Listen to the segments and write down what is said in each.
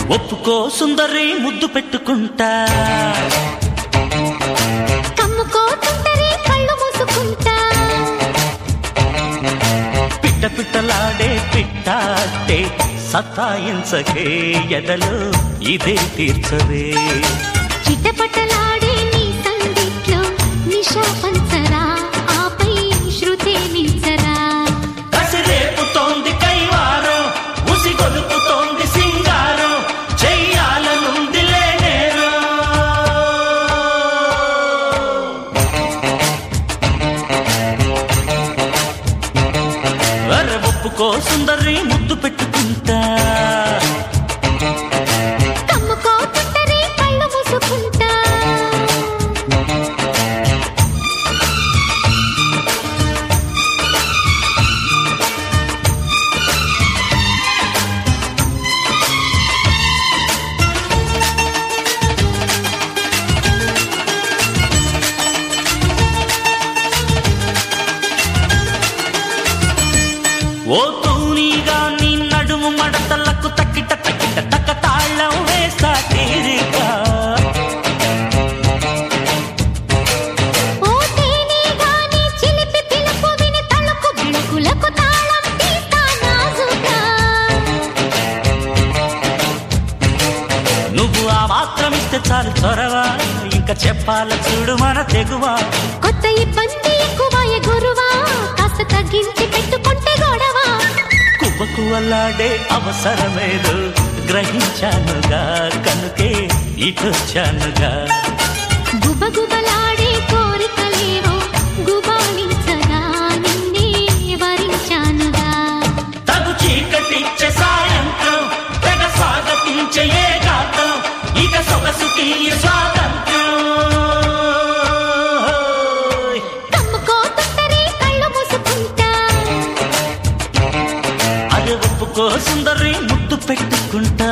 ఒప్పుకో సుందరి ముద్దు పెట్టుకుంటా కమ్ముకో తుంటరి కళ్ళు మూసుకుంటా పిట్ట పిట్టలాడే పిట్టాటే సతాయించకే ఎదలో ఇదే తీర్చవే చిటపటలాడే నీ సందిట్లో నిశా పంచరా ఆపై శృతి మించరా కసిరేపుతోంది కైవారం ఉసి గొలుపుతోంది సింగారం చెయ్యాలనుంది లేనేరో అర ఒప్పుకో సుందరి ముద్దు పెట్టుకుంటా కమ్ముకో తుంటరి కళ్ళు మూసుకుంటా ఓ తూనీగా నీ నడుము మడతలకు తక్కిట తక్కిట తక్క తాళం వేస్తా తీరిగా ఓ తేనెగా నీ చిలిపి పిలుపు విని తలుకు బిడుకులకు తాళం తీస్తా నాజుగా నువ్వు ఆ మాత్రం ఇస్తే చాలు చొరవా ఇంకా చెప్పాల చూడు మన తెగువా కొత్త ఇబ్బంది ఎక్కువాయ గురువా కాస్త తగ్గించి పెట్టుకుంటే గొడవ కువ్వకు అల్లాడే అవసరమేదో గ్రహించానుగా కనుకే ఇటొచ్చానుగా గుబగుబలాడే కోరికలేవో గుబాళించగా నిన్నే వరించానుగా తగు చీకటిచ్చే సాయంత్రం తెగ స్వాగతించే ఏ గాతం ఇక సొగసుకి స్వాతంత్రం కమ్ముకో తుంటరి కళ్ళు మూసుకుంటా అది ఒప్పుకో సుందరి ముద్దు పెట్టుకుంటా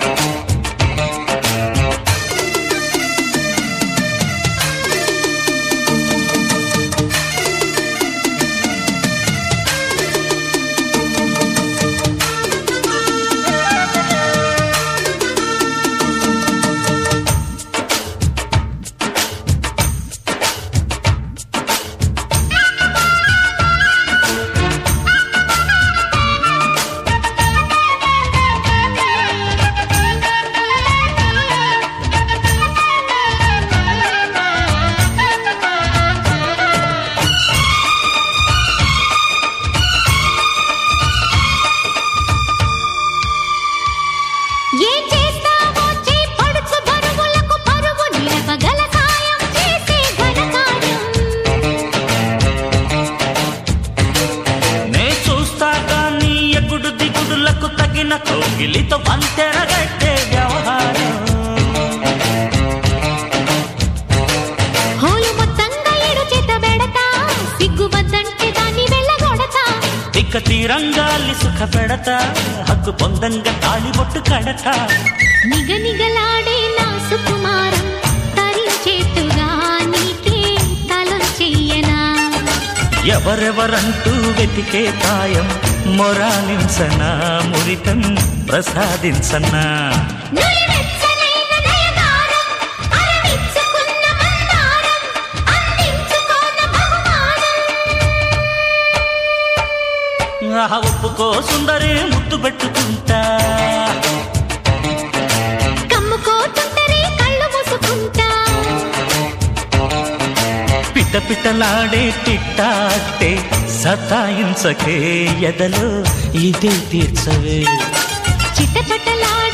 ఏం చేస్తావో చేయి పడుచు బరువులకు పరువు నిలవగల సాయం చేసే ఘనకార్యం నే చూస్తాగా నీ ఎగుడు దిగుడులకు తగిన కోగిలితో వంతెరగట్టే వ్యవహారం హోలు మొత్తంగా ఏడు చేత బెడతా సిగ్గువద్దంటే దాన్ని వెళ్ళగొడతా ఇక తీరంగాలి సుఖ పెడతా హక్కు పొందంగా తాళి బొట్టు కడతా నిగ నిగలాడే నా సుకుమారం తరించేట్టుగా నీకే తలం చెయ్యనా ఎవరెవరంటూ వెతికే తాయం మొరాలించనా మురితం ప్రసాదించనా నులివెచ్చనైన నయగారం, అరవిచ్చుకున్న మందారం, అందించుకోన బహుమానం. ఆహా ఒప్పుకో సుందరి ముద్దు పెట్టుకుంటా కమ్ముకో తుంటరి కళ్ళు మూసుకుంటా పిట్ట పిట్టలాడే టిట్టాటే సతాయించకే ఎదలో ఇదే తీర్చవే చిట్టపట్టలాడే